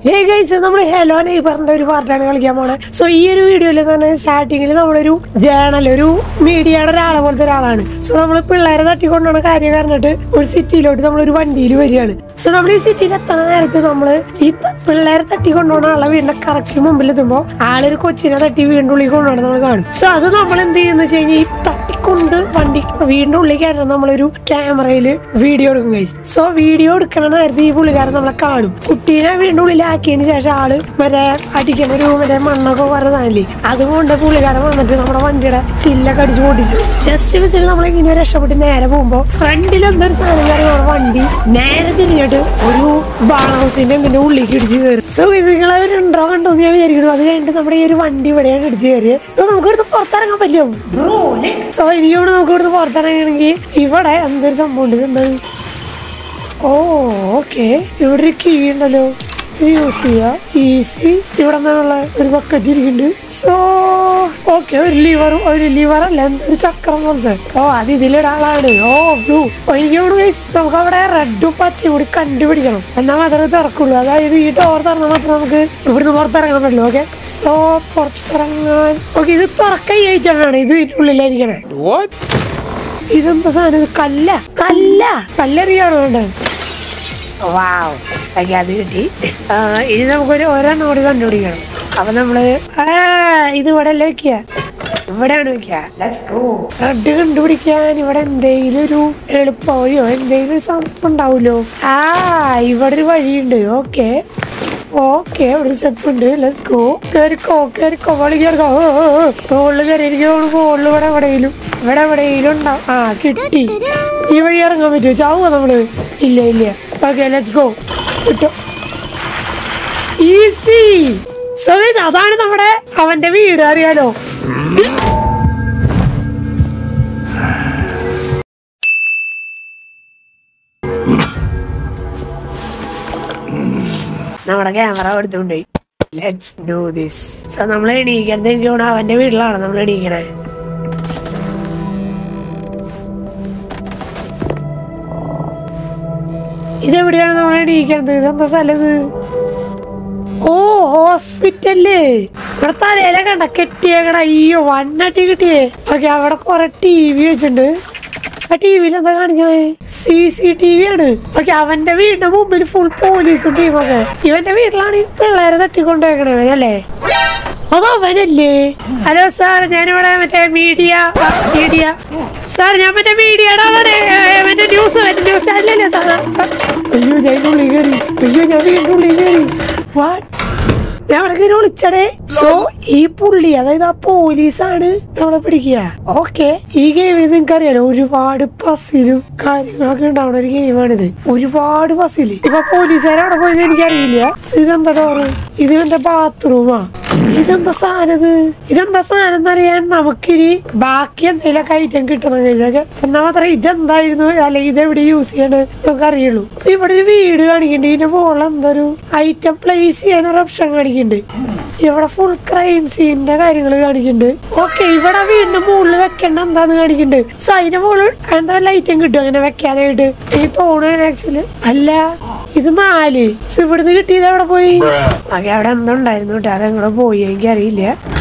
Hey guys നമ്മൾ hello നെയ്ബറിന്റെ ഒരു പാർട്ടാണ് കളിക്കാൻ പോണത് സോ ഈ ഒരു വീഡിയോയിൽ തന്നെ സ്റ്റാർട്ടിങ്ങിൽ നമ്മളൊരു ജേണൽ ഒരു മീഡിയയുടെ ഒരാളെ പോലത്തെ ഒരാളാണ് സോ നമ്മൾ പിള്ളേരെ തട്ടിക്കൊണ്ടാണ് കാര്യം പറഞ്ഞിട്ട് ഒരു സിറ്റിയിലോട്ട് നമ്മൾ ഒരു വണ്ടിയിൽ വരികയാണ് സോ നമ്മൾ ഈ സിറ്റിയിൽ എത്തണ നേരത്ത് നമ്മൾ ഈ ത- പിള്ളേരെ തട്ടിക്കൊണ്ടുപോകണ ആളെ വീടിന്റെ കറക്റ്റ് മുമ്പിൽ എത്തുമ്പോൾ ആളൊരു കൊച്ചിനെ തട്ടി വീടിന്റെ ഉള്ളിൽ കൊണ്ടുപോകണം നമ്മൾ കാണും സോ അത് നമ്മൾ എന്ത് ചെയ്യുന്ന വെച്ച് കഴിഞ്ഞാൽ ഈ തട്ടിക്കൊണ്ട് വണ്ടി വീടിന്റെ ഉള്ളിൽ കയറ്റണം നമ്മളൊരു ക്യാമറയിൽ വീഡിയോ എടുക്കും ഗൈസ് സോ വീഡിയോ എടുക്കണ നേരത്തെ ഈ പുള്ളിക്കാരൻ നമ്മളെ കാണും കുട്ടീനെ വീടിന്റെ ഉള്ളിലാക്കിയതിന് ശേഷം ആള് മറ്റേ അടിക്കണ ഒരു മറ്റേ മണ്ണൊക്കെ പറഞ്ഞ സാധനല്ലേ അതുകൊണ്ട് പുള്ളിക്കാരൻ വന്നിട്ട് നമ്മുടെ വണ്ടിയുടെ ചില്ലൊക്കെ അടിച്ച് പൊട്ടിച്ചു ജസ്റ്റ് വെച്ചിട്ട് നമ്മൾ ഇങ്ങനെ രക്ഷപ്പെട്ട് നേരെ പോകുമ്പോ ഫ്രണ്ടിൽ എന്തൊരു സാധനം കയറി നമ്മുടെ വണ്ടി നേരെ തിരിഞ്ഞിട്ട് ഒരു ബാർ ഹൗസിന്റെ എന്തിന്റെ ഉള്ളിലേക്ക് ഇടിച്ച് കയറും സോ നിങ്ങൾ ഒരു ഇൻട്രോ കണ്ടു എന്ന് ഞാൻ വിചാരിക്കുന്നു അത് കഴിഞ്ഞിട്ട് നമ്മുടെ ഈ ഒരു വണ്ടി ഇവിടെയാണ് ഇടിച്ച് കയറിയത് സോ നമുക്ക് ഇവിടുന്ന് പുറത്തിറങ്ങാൻ പറ്റുമോ സോ എനിക്കോട് നമുക്ക് ഇവിടുന്ന് പുറത്തിറങ്ങണമെങ്കിൽ ഇവിടെ എന്തൊരു സംഭവം ഉണ്ട് ഇതെന്താ ഓ ഓക്കെ ഇവിടെ ഒരു കീ ഉണ്ടല്ലോ ഇത് യൂസ് ചെയ്യാ ഈസി ഇവിടെ നിന്നുള്ള ഒരു ബക്കറ്റ് ഇരിക്കുന്നുണ്ട് സോ ഓക്കെ ഒരു ലിവർ ഒരു ലിവർ അല്ല എന്തൊരു ചക്രം പോലത്തെ ഓ അത് ഇതിലിടാളാണ് ഓ ബ്ലൂ എനിക്കോട് guys നമുക്ക് അവിടെ റെഡും പച്ചയും കൂടി കണ്ടുപിടിക്കണം എന്നാൽ മാത്രമേ തുറക്കുള്ളൂ അതായത് ഈ ഡോർ തുറന്നാൽ മാത്രമേ നമുക്ക് ഇവിടുന്ന് പുറത്തിറങ്ങാൻ പറ്റുള്ളൂ ഓക്കെ സോ പുറത്തിറങ്ങാൻ ഓക്കെ ഇത് തുറക്കാൻ വേണം ഇത് ഇതിന്റെ ഉള്ളിലായിരിക്കണേ ഇതെന്താ സാധനം ഇത് കല്ല കല്ല കല്ലെറിയാണോ വേണ്ടത് വാവ് ഓക്കെ അത് കിട്ടി ആ, ഇനി നമുക്കൊരു ഒരെണ്ണം കൂടി കണ്ടുപിടിക്കണം അപ്പൊ നമ്മള് ആ ഇത് ഇവിടെ അല്ലേ വെക്കുക ഇവിടെയാണ് വെക്കുക ലെറ്റ്സ് ഗോ റെഡ് കണ്ടുപിടിക്കാൻ ഇവിടെ എന്തെങ്കിലും ഒരു എളുപ്പ വഴിയോ എന്തെങ്കിലും ഒരു സംഭവം ഉണ്ടാവുമല്ലോ ആ ഇവിടെ ഒരു വഴിയുണ്ട് ഓക്കെ ഓക്കെ ഇവിടെ ഒരു സ്റ്റെപ്പ് ഉണ്ട് ലെറ്റ്സ് ഗോ കയറിക്കോ കയറിക്കോ വളി കയറിക്കോ മുകളിൽ കയറി എനിക്ക് തോന്നുന്നു മുകളിൽ ഇവിടെ എവിടെയെങ്കിലും ഇവിടെ എവിടെയെങ്കിലും ഉണ്ടാവും ആ കിട്ടി ഈ വഴി ഇറങ്ങാൻ പറ്റുമോ ചാവുമോ നമ്മള് ഇല്ല ഇല്ല ഓക്കെ ലെറ്റ്സ് ഗോ കിട്ടും ഈസി സുരേഷ് അതാണ് നമ്മുടെ അവന്റെ വീട് അറിയാലോ നമ്മുടെ ക്യാമറ എടുത്തുകൊണ്ട് ലെറ്റ്സ് ഡു ദിസ് സോ നമ്മൾ എണീക്കണത് എനിക്ക് തോന്നുന്നു അവന്റെ വീട്ടിലാണ് നമ്മൾ എണീക്കണേ ഇതെവിടെയാണ് നമ്മൾ എണീക്കണത് ഇതെന്താ സ്ഥലം ഇത് ഓ ഹോസ്പിറ്റല് ഇവിടെ തലയില കണ്ട കെട്ടിയേക്കട അയ്യോ വണ്ണട്ടി കിട്ടിയേ ഓക്കെ അവിടെ കൊറേ ടി വി വെച്ചിട്ടുണ്ട് ആ ടി വിയിൽ എന്താ കാണിക്കണേ സി സി ടി വി ആണ് ഓക്കെ അവന്റെ വീടിന്റെ മുമ്പിൽ ഫുൾ പോലീസും ടീമൊക്കെ ഇവന്റെ വീട്ടിലാണ് ഈ പിള്ളേരെ തട്ടിക്കൊണ്ടുപോയേക്കണേ അല്ലേ അത് അവനല്ലേ ഹലോ സാർ ഞാനിവിടെ മറ്റേ മീഡിയ മീഡിയ സാർ ഞാൻ മറ്റേ മീഡിയയുടെ അവിടെ ഏ, മറ്റേ ന്യൂസ് മറ്റേ ന്യൂസ് ചാനലല്ലേ സാർ അയ്യോ ഞാൻ ഇതിന്റെ ഉള്ളിൽ കയറി അയ്യോ ഞാൻ വീടിന്റെ ഉള്ളിൽ കയറി വാട്ട് ഞാൻ അവിടെ കയറി വിളിച്ചടേ സോ ഈ പുള്ളി അതായത് ആ പോലീസാണ് നമ്മളെ പിടിക്കുക ഓക്കെ ഈ ഗെയിമിൽ നിങ്ങൾക്ക് അറിയാലോ ഒരുപാട് പസിലും കാര്യങ്ങളൊക്കെ ഉണ്ടാവുന്ന ഒരു ഗെയിമാണിത് ഒരുപാട് പസില് ഇപ്പൊ പോലീസുകാർ അവിടെ പോയത് എനിക്കറിയില്ല സോ ഇതെന്താ ഡോറ് ഇത് എന്റെ ബാത്റൂമാ ഇതെന്താ സാധനം ഇത് ഇതെന്താ സാധനം എന്നറിയാൻ നമുക്കിനി ബാക്കി എന്തെങ്കിലുമൊക്കെ ഐറ്റം കിട്ടണം കഴിച്ചൊക്കെ എന്നാ മാത്രമേ ഇതെന്തായിരുന്നു അല്ലെങ്കിൽ ഇതെവിടെ യൂസ് ചെയ്യണത് നമുക്ക് അറിയുള്ളൂ സോ ഇവിടെ ഒരു വീട് കാണിക്കുന്നുണ്ട് ഇതിന്റെ മുകളിൽ എന്തൊരു ഐറ്റം പ്ലേസ് ചെയ്യാൻ ഒരു ഓപ്ഷൻ കാണിക്കുന്നുണ്ട് ഇവിടെ ഫുൾ ക്രൈം സീനിന്റെ കാര്യങ്ങൾ കാണിക്കുന്നുണ്ട് ഓക്കെ ഇവിടെ വീടിന്റെ മുകളിൽ വെക്കേണ്ട എന്താന്ന് കാണിക്കുന്നുണ്ട് സോ അതിന്റെ മുകളിൽ എന്താ വല്ല ഐറ്റം കിട്ടും അങ്ങനെ വെക്കാനായിട്ട് എനിക്ക് തോന്നുന്നു ആക്ച്വലി അല്ല ഇത് നാല് സോ ഇവിടുന്ന് കിട്ടിയത് എവിടെ പോയി ആകെ അവിടെ എന്തുണ്ടായിരുന്നു കേട്ടോ അതെങ്ങോട്ട് പോയി എനിക്കറിയില്ല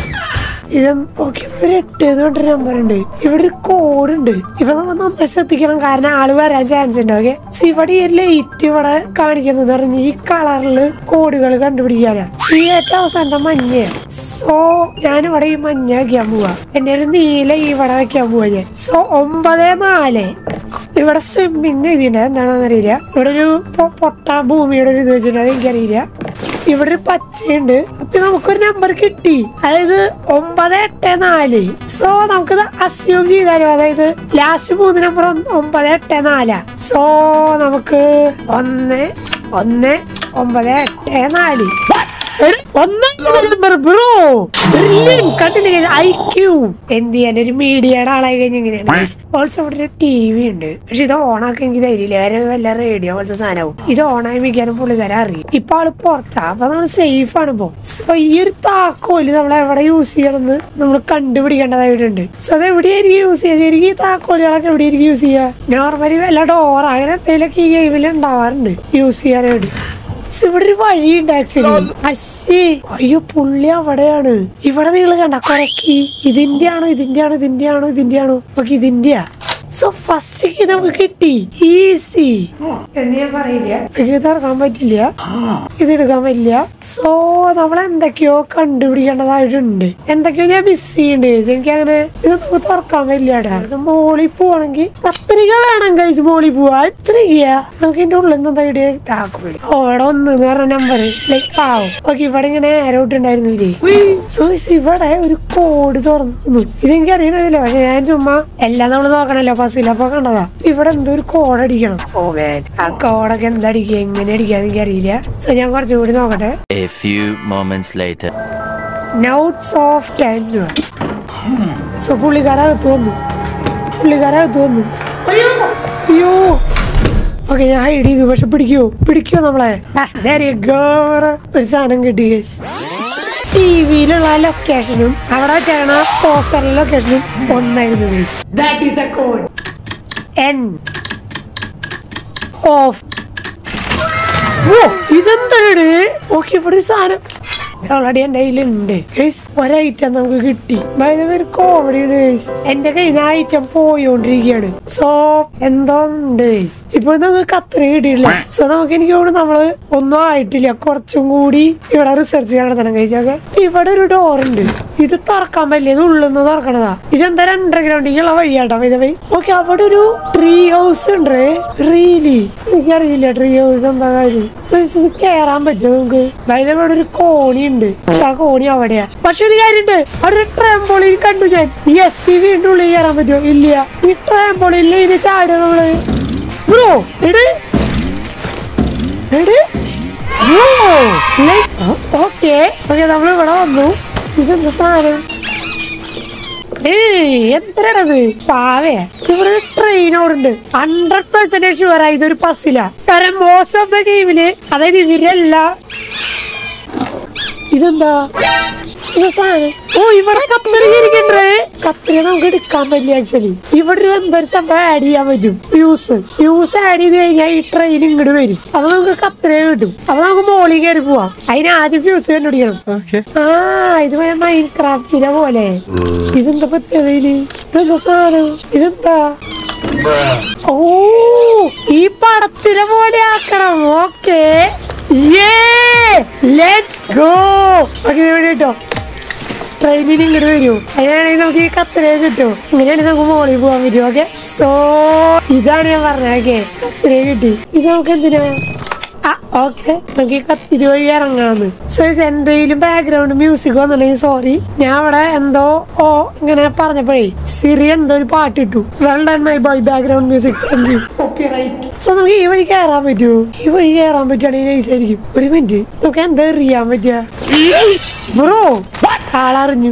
ഇത് ഓക്കെ ഒരു എട്ട് എന്ന് പറഞ്ഞൊരു നമ്പർ ഉണ്ട് ഇവിടെ ഒരു കോഡ് ഉണ്ട് ഇപ്പൊ നമ്മൾ നന്നായി ശ്രദ്ധിക്കണം കാരണം ആള് വരാൻ ചാൻസ് ഉണ്ട് ഓക്കെ സോ ഇവിടെ ഈ ലൈറ്റ് ഇവിടെ കാണിക്കുന്നത് പറഞ്ഞ് ഈ കളറില് കോഡുകൾ കണ്ടുപിടിക്കാനാ ഈ ഏറ്റവും അവസാനത്തെ മഞ്ഞ സോ ഞാനിവിടെ ഈ മഞ്ഞ വെക്കാൻ പോവാ എന്റെ നീല ഇവിടെ വെക്കാൻ പോവാ ഞാൻ സോ ഒമ്പത് നാല് ഇവിടെ സ്വിമ്മിങ് ഇതിന്റെ എന്താണെന്ന് അറിയില്ല ഇവിടെ ഒരു പൊ- പൊട്ട ഭൂമിയുടെ ഒരു ഇത് വെച്ചിട്ടുണ്ട് അത് എനിക്കറിയില്ല ഇവിടെ ഒരു പച്ചയുണ്ട് അപ്പൊ നമുക്കൊരു നമ്പർ കിട്ടി അതായത് ഒമ്പത് എട്ട് നാല് സോ നമുക്കിത് അസ്യൂം ചെയ്താലോ അതായത് ലാസ്റ്റ് മൂന്ന് നമ്പർ ഒമ്പത് എട്ട് നാലാ സോ നമുക്ക് ഒന്ന് ഒന്ന് ഒമ്പത് എട്ട് നാല് എടി, ഒന്നാമത്തെ നമ്പർ ബ്രോ കണ്ടില്ലേ ഐ ക്യൂ എന്ത് ചെയ്യാൻ ഒരു മീഡിയയുടെ ആളായി കഴിഞ്ഞ ഇങ്ങനെയാണ് ഓൾസോ ഇവിടെ ഒരു ടി വി ഉണ്ട് പക്ഷെ ഇത് ഓണാക്കാൻ എനിക്ക് ധൈര്യമില്ല കാര്യം വല്ല റേഡിയോ പോലത്തെ സാധനവും ഇത് ഓണായി മിക്കാനും പുള്ളിക്കാരെ അറിയും ഇപ്പൊ ആള് പുറത്താ അപ്പൊ നമ്മൾ സേഫ് ആണ് ഇപ്പൊ സോ ഈ ഒരു താക്കോല് നമ്മൾ എവിടെ യൂസ് ചെയ്യണമെന്ന് നമ്മൾ കണ്ടുപിടിക്കേണ്ടതായിട്ടുണ്ട് സോ അത് എവിടെയായിരിക്കും യൂസ് ചെയ്യുക ശരിക്കും ഈ താക്കോലുകളൊക്കെ എവിടെയായിരിക്കും യൂസ് ചെയ്യുക നോർമലി വല്ല ഡോർ അങ്ങനെ എന്തെങ്കിലുമൊക്കെ ഈ ഗെയിമിൽ ഉണ്ടാവാറുണ്ട് യൂസ് ചെയ്യാനായിട്ട് ഇവിടെ ഒരു വഴിയുണ്ട് ആക്ച്വലി അശ്ശേ അയ്യോ പുള്ളി അവിടെയാണ് ഇവിടെ നിങ്ങൾ കണ്ട കൊരക്കി ഇതിന്റെ ആണോ ഇതിന്റെ ആണോ ഇതിന്റെ ആണോ ഇതിന്റെ ആണോ ഓക്കെ ഇതിന്റെയാ സോ ഫസ്റ്റ് നമുക്ക് കിട്ടി ഈസി എന്ന് ഞാൻ പറയില്ല എനിക്ക് തുറക്കാൻ പറ്റില്ല ഇത് എടുക്കാൻ പറ്റില്ല സോ നമ്മൾ എന്തൊക്കെയോ കണ്ടുപിടിക്കേണ്ടതായിട്ടുണ്ട് എന്തൊക്കെയോ ഞാൻ മിസ് ചെയ്യുന്നുണ്ട് എനിക്ക് അങ്ങനെ ഇത് നമുക്ക് തുറക്കാൻ പറ്റില്ല മോളിൽ പോവാണെങ്കിൽ കത്രിക വേണം കഴിച്ച് മോളിൽ പോവാൻ കത്രിക നമുക്ക് ഇതിന്റെ ഉള്ളിൽ നിന്ന് എന്താ ഇടിയ താക്കോല് അവിടെ ഒന്ന് എന്ന് പറഞ്ഞ നമ്പർ ലൈക്ക് പാവം ഓക്കെ ഇവിടെ ഇങ്ങനെ ആരോട്ട് ഉണ്ടായിരുന്നില്ലേ സോ ഇവിടെ ഒരു കോഡ് തുറന്നു ഇതെനിക്ക് അറിയണില്ല പക്ഷെ ഞാൻ ചുമ്മാ എല്ലാം നമ്മൾ നോക്കണല്ലോ ഫസിൽ അപ്പൊ കണ്ടതാ ഇവിടെ എന്തോ ഒരു കോഡ് അടിക്കണം ഓ man ആ കോഡൊക്കെ എന്താ അടിക്കുക എങ്ങനെ അടിക്കാന്ന് എനിക്ക് അറിയില്ല സോ ഞാൻ കുറച്ചുകൂടി നോക്കട്ടെ A few moments later. Notes of ten so പുള്ളിക്കാരകത്ത് വന്നു പുള്ളിക്കാരകത്ത് വന്നു അയ്യോ അയ്യോ ഓക്കെ ഞാൻ ഹൈഡ് ചെയ്തു പക്ഷെ പിടിക്കോ പിടിക്കോ നമ്മളെ ആ, there you go. ഒരു സാധനം കിട്ടി ഗൈസ് ടി വിയിലുള്ള ലൊക്കേഷനും അവിടെ വെച്ചാണ് പോസ്റ്ററിലെ ലൊക്കേഷനും ഒന്നായിരുന്നു guys that is the code and of ഓ ഇതെന്താണ് ഓക്കെ ഇവിടെ ഒരു സാധനം ഓൾറെഡി എന്റെ കയ്യിലുണ്ട് ഗൈസ് ഒരൈറ്റം നമുക്ക് കിട്ടി ഒരു കോമഡി ഗൈസ് എന്റെ കയ്യിൽ നിന്ന് ഐറ്റം പോയോണ്ടിരിക്കുകയാണ് സോ എന്തോ ഉണ്ട് ഗൈസ് ഇപ്പൊ നമുക്ക് കത്ര കിട്ടിയില്ല സോ നമുക്ക് എനിക്ക് തോന്നുന്നു നമ്മള് ഒന്നും ആയിട്ടില്ല കുറച്ചും കൂടി ഇവിടെ റിസർച്ച് നടത്തണം കഴിച്ചൊക്കെ ഇവിടെ ഒരു ഡോർ ഉണ്ട് ഇത് തുറക്കാൻ പറ്റില്ല ഇത് ഉള്ളിൽ നിന്ന് തുറക്കണതാ ഇതെന്താ അണ്ടർഗ്രൗണ്ടിലുള്ള വഴിയാട്ടോ ഇതവൈ ഓക്കെ അവിടെ ഒരു ട്രീ ഹൗസ് ഉണ്ട് റീലി എനിക്കറിയില്ല ട്രീ ഹൗസ് എന്താ കാര്യം സോ ഇത് കേറാൻ പറ്റും നമുക്ക് അതായത് അവിടെ ഒരു കോണി ഉണ്ട് പക്ഷെ ആ കോണി അവിടെയാ പക്ഷെ ഒരു കാര്യണ്ട് അവിടെ ഒരു ട്രാമ്പോളിൻ കണ്ടു ഞാൻ ഈ എസ് ടി വീണ്ടും ഉള്ളിൽ കയറാൻ പറ്റുമോ ഇല്ല ഈ ട്രാമ്പോളിനിൽ ഇതിന് ചാടുക നമ്മള് ബ്രോ എടേ എടേ ഓക്കെ ഓക്കെ നമ്മൾ ഇവിടെ വന്നു ഇതെന്താ സാധനം ഏയ് എന്തരത് പാവേ ഇവിടെ ട്രെയിൻ ഓടുണ്ട് ഹൺഡ്രഡ് പെർസെന്റേജ് ഷുവറാ ഇതൊരു ബസ്സിലാ കാരണം മോസ്റ്റ് ഓഫ് ദ ഗെയിമില് അതായത് ഇവരെല്ലാം ഇതെന്താ ഇത് സാധനം ഓ ഇവിടെ കത്തിരി ഇരിക്കണ്ടേ കത്തിരി നമുക്ക് എടുക്കാൻ പറ്റില്ല ആക്ച്വലി ഇവിടെ ഒരു എന്തൊരു സംഭവം ആഡ് ചെയ്യാൻ പറ്റും ഫ്യൂസ് ഫ്യൂസ് ആഡ് ചെയ്ത് കഴിഞ്ഞാൽ ഈ ട്രെയിൻ ഇങ്ങോട്ട് വരും അപ്പൊ നമുക്ക് കത്തിരി കിട്ടും അപ്പൊ നമുക്ക് മോളിൽ കയറി പോവാം അതിന് ആദ്യം ഫ്യൂസ് കണ്ടുപിടിക്കണം ആ ഇത് മൈൻ ക്രാഫ്റ്റിനെ പോലെ ഇതെന്താ പറ്റിയതില് ഇതെന്താ സാധനം ഇതെന്താ ഓ ഈ പടത്തിനെ പോലെ ആക്കണം ഓക്കേ ഗോ ഓക്കെ ഇവിടെ കേട്ടോ ട്രെയിനിൽ ഇങ്ങോട്ട് വരൂ അതിനാണെങ്കിൽ നമുക്ക് ഈ കത്തിരയെ കിട്ടും ഇങ്ങനെയാണെങ്കിൽ നമുക്ക് മോളിൽ പോകാൻ പറ്റും ഓക്കെ സോ ഇതാണ് ഞാൻ പറഞ്ഞത് ഓക്കെ കത്തിരയെ കിട്ടി ഇത് നമുക്ക് എന്തിനാ ആ ഓക്കെ നമുക്ക് ഈ കത്തിരി വഴി ഇറങ്ങാന്ന് സോ എന്തെങ്കിലും ബാക്ക്ഗ്രൗണ്ട് മ്യൂസിക് വന്നിട്ടുണ്ടെങ്കിൽ സോറി ഞാൻ അവിടെ എന്തോ ഓ ഇങ്ങനെ പറഞ്ഞപ്പോഴേ സിറി എന്തോ ഒരു പാട്ട് ഇട്ടു well done my boy background music thank you copyright so നമുക്ക് ഈ വഴി കയറാൻ പറ്റുമോ ഈ വഴി കയറാൻ പറ്റുകയാണെങ്കിൽ നൈസ് ആയിരിക്കും ഒരു മിനിറ്റ് നമുക്ക് എന്താ എറിയാൻ പറ്റുക ബ്രോ ആളറിഞ്ഞു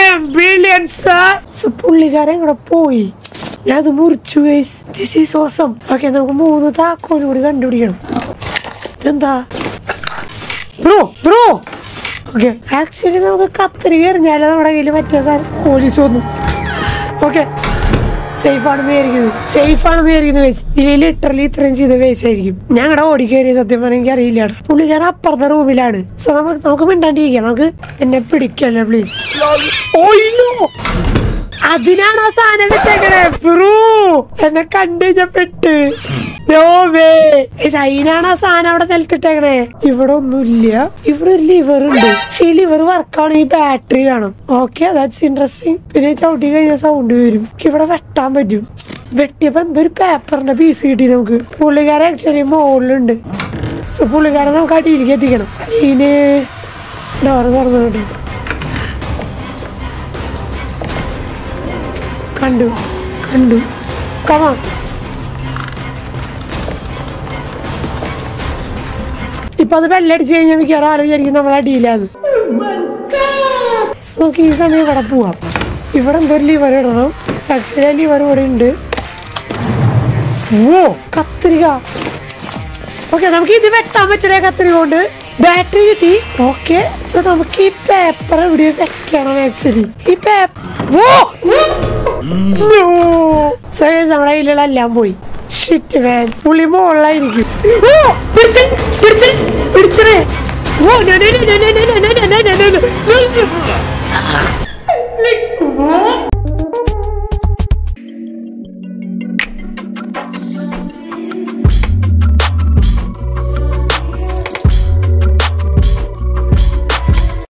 സോ പുള്ളിക്കാരൻ കൂടെ പോയി ഞാൻ അത് മുറിച്ചു ദിസ് ഈസ് ഓസം ഓക്കെ നമുക്ക് മൂന്ന് താക്കോലും കൂടി കണ്ടുപിടിക്കണം ഇതെന്താ ബ്രോ ബ്രോ ഓക്കെ ആക്ച്വലി നമുക്ക് കത്രിക എറിഞ്ഞാലേ നമ്മുടെ കയ്യിൽ മറ്റേ സാധനം പോലീസ് വന്നു ഓക്കെ സേഫ് ആണെന്ന് വിചാരിക്കുന്നു സേഫ് ആണെന്ന് വിചാരിക്കുന്നു വേസ് ഇനി ലിറ്ററലി ഇത്രയും ചെയ്ത വേസ് ആയിരിക്കും ഞങ്ങളുടെ ഓടി കയറിയ സത്യം പറഞ്ഞാൽ എനിക്ക് അറിയില്ല കേട്ടോ പുള്ളിക്കാരൻ അപ്പുറത്തെ റൂമിലാണ് സോ നമുക്ക് നമുക്ക് മിണ്ടാണ്ടിരിക്കാം നമുക്ക് എന്നെ പിടിക്കല്ലേ പ്ലീസ് ഓയ്യോ അതിനാണ് ആ സാധനം വെച്ചേക്കണേ ബ്രൂ എന്നെ കണ്ടു ഞാൻ പെട്ട് No way. ഏയ് അതിനാണ് ആ സാധനം അവിടെ നിലത്തിട്ടേക്കണേ ഇവിടെ ഒന്നുമില്ല ഇവിടെ ഒരു ലിവർ ഉണ്ട് പക്ഷെ ഈ ലിവർ വർക്കാണ് ഈ ബാറ്ററി കാണും ഓക്കെ ദാറ്റ്സ് ഇൻട്രസ്റ്റിംഗ് പിന്നെ ചവിട്ടി കഴിഞ്ഞാൽ സൗണ്ട് വരും എനിക്ക് ഇവിടെ വെട്ടാൻ പറ്റും വെട്ടിയപ്പോ എന്തൊരു പേപ്പറിന്റെ പീസ് കിട്ടി നമുക്ക് പുള്ളിക്കാരൻ ആക്ച്വലി മുകളിലുണ്ട് സോ പുള്ളിക്കാരൻ നമുക്ക് അടിയിലേക്ക് എത്തിക്കണം അതിന് ഡോറ് തുറന്നു കണ്ടു കണ്ടു കമാ ഇപ്പൊ അത് ബെല്ലടിച്ച് കഴിഞ്ഞാൽ മിക്കവാറും ആൾ വിചാരിക്കും നമ്മൾ അടിയില്ലാന്ന് നമുക്ക് ഈ സമയം ഇവിടെ പോവാം ഇവിടെ എന്തൊരു ലിവർ ഇടണം ആക്ച്വലി ലിവർ ഇവിടെ ഉണ്ട് ഓ കത്രിക ഓക്കെ നമുക്ക് ഇത് വെട്ടാൻ പറ്റണേ കത്രിക കൊണ്ട് ബാറ്ററി കിട്ടി ഓക്കെ സോ നമുക്ക് ഈ പേപ്പർ ഇവിടെ വെക്കണം ആക്ച്വലി ഈ പേപ്പർ ഓ സോ നമ്മുടെ കയ്യിലുള്ള എല്ലാം പോയി ഷിറ്റ് മാൻ പുള്ളി മുകളിലായിരിക്കും ഓ, പിടിച്ച്, പിടിച്ച്. പിടിച്ചേ oh no, no, no, no, no, no, no, no, no, no, no, no.